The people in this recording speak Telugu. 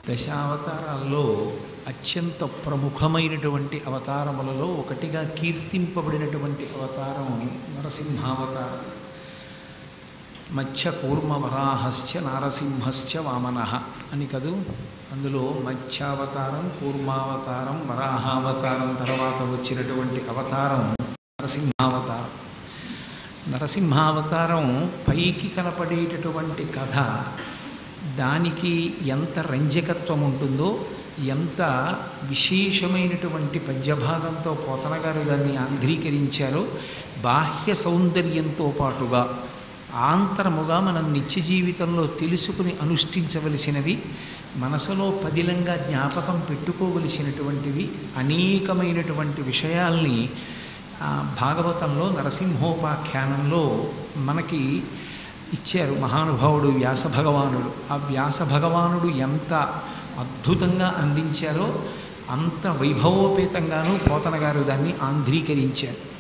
దశావతారాల్లో అత్యంత ప్రముఖమైనటువంటి అవతారములలో ఒకటిగా కీర్తింపబడినటువంటి అవతారం నరసింహావతారం మత్స్య కూర్మ వరాహశ్చ నారసింహశ్చ వామన అని కదూ అందులో మత్స్యావతారం కూర్మావతారం వరాహావతారం తర్వాత వచ్చినటువంటి అవతారం నరసింహావతారం నరసింహావతారం పైకి కనపడేటటువంటి కథ దానికి ఎంత రంజకత్వం ఉంటుందో ఎంత విశేషమైనటువంటి పద్యభాగంతో పోతన గారు దాన్ని ఆంధ్రీకరించారో బాహ్య సౌందర్యంతో పాటుగా ఆంతరముగా మనం నిత్య జీవితంలో తెలుసుకుని అనుష్ఠించవలసినవి మనసులో పదిలంగా జ్ఞాపకం పెట్టుకోవలసినటువంటివి అనేకమైనటువంటి విషయాల్ని ఆ, భాగవతంలో నరసింహోపాఖ్యానంలో మనకి ఇచ్చారు మహానుభావుడు వ్యాస భగవానుడు ఆ వ్యాస భగవానుడు ఎంత అద్భుతంగా అందించారో అంత వైభవోపేతంగాను పోతన గారు దాన్ని ఆంధ్రీకరించారు